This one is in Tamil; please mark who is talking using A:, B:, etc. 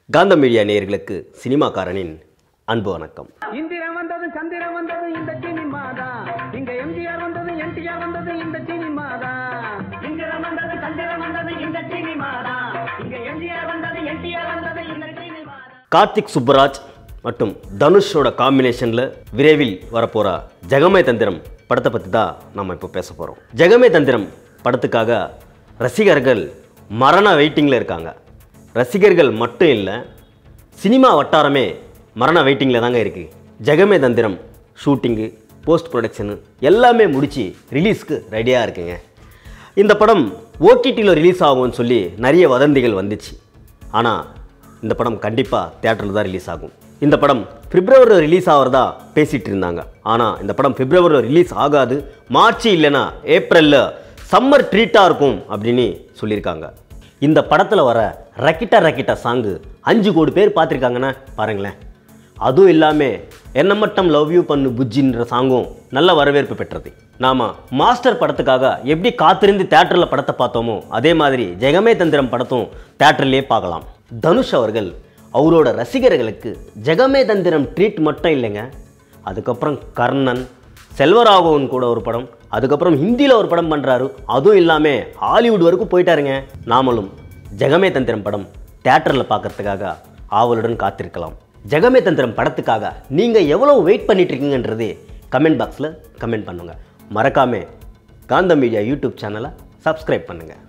A: காந்தம் மீடியா நேயர்களுக்கு சினிமாக்காரனின் அன்பு வணக்கம்
B: இந்திரன் வந்தது சந்திரன் வந்தது இந்த சினிமா தான் இங்க எம்ஜிஆர் வந்தது என்டிஆர் வந்தது இந்த சினிமா தான் இந்திரன் வந்தது சந்திரன் வந்தது இந்த சினிமா தான் இங்க எம்ஜிஆர் வந்தது என்டிஆர் வந்தது இந்த சினிமா
A: கார்த்திக் சுப்பராஜ் மற்றும் தனுஷோட காம்பினேஷனில் விரைவில் வரப்போகிற ஜெகமே தந்திரம் படத்தை பற்றி தான் நம்ம இப்போ பேச போகிறோம் ஜெகமே தந்திரம் படத்துக்காக ரசிகர்கள் மரண வெயிட்டிங்கில் இருக்காங்க ரசிகர்கள் மட்டும் இல்லை சினிமா வட்டாரமே மரண வெயிட்டிங்கில் தாங்க இருக்குது ஜெகமே தந்திரம் ஷூட்டிங்கு போஸ்ட் ப்ரொடக்ஷனு எல்லாமே முடித்து ரிலீஸ்க்கு ரெடியாக இருக்குங்க இந்த படம் ஓடிடியில் ரிலீஸ் ஆகும்னு சொல்லி நிறைய வதந்திகள் வந்துச்சு ஆனால் இந்த படம் கண்டிப்பாக தேட்டரில் தான் ரிலீஸ் ஆகும் இந்த படம் பிப்ரவரியில் ரிலீஸ் ஆகிறதா பேசிகிட்டு இருந்தாங்க ஆனால் இந்த படம் பிப்ரவரியில் ரிலீஸ் ஆகாது மார்ச் இல்லைன்னா ஏப்ரலில் சம்மர் ட்ரீட்டாக இருக்கும் அப்படின்னு சொல்லியிருக்காங்க இந்த படத்தில் வர ரக்கிட்டா ரக்கிட்டா சாங்கு அஞ்சு கோடி பேர் பார்த்துருக்காங்கன்னா பாருங்களேன் அதுவும் இல்லாமல் என்ன மட்டும் லவ் யூ பண்ணு புஜ்ஜின்ற சாங்கும் நல்ல வரவேற்பு பெற்றது நாம மாஸ்டர் படத்துக்காக எப்படி காத்திருந்து தேட்டரில் படத்தை பார்த்தோமோ அதே மாதிரி ஜெகமே தந்திரம் படத்தும் தேட்டர்லேயே பார்க்கலாம் தனுஷ் அவர்கள் அவரோட ரசிகர்களுக்கு ஜெகமே தந்திரம் ட்ரீட் மட்டும் இல்லைங்க அதுக்கப்புறம் கர்ணன் செல்வராகவன் கூட ஒரு படம் அதுக்கப்புறம் ஹிந்தியில் ஒரு படம் பண்ணுறாரு அதுவும் இல்லாமல் ஹாலிவுட் வரைக்கும் போயிட்டாருங்க நாமளும் ஜெகமே தந்திரம் படம் தேட்டரில் பார்க்கறதுக்காக ஆவலுடன் காத்திருக்கலாம் ஜெகமே தந்திரம் படத்துக்காக நீங்கள் எவ்வளோ வெயிட் பண்ணிட்டு இருக்கீங்கன்றது கமெண்ட் பாக்ஸில் கமெண்ட் பண்ணுங்க மறக்காம காந்த மீடியா யூடியூப் சேனலை சப்ஸ்கிரைப் பண்ணுங்கள்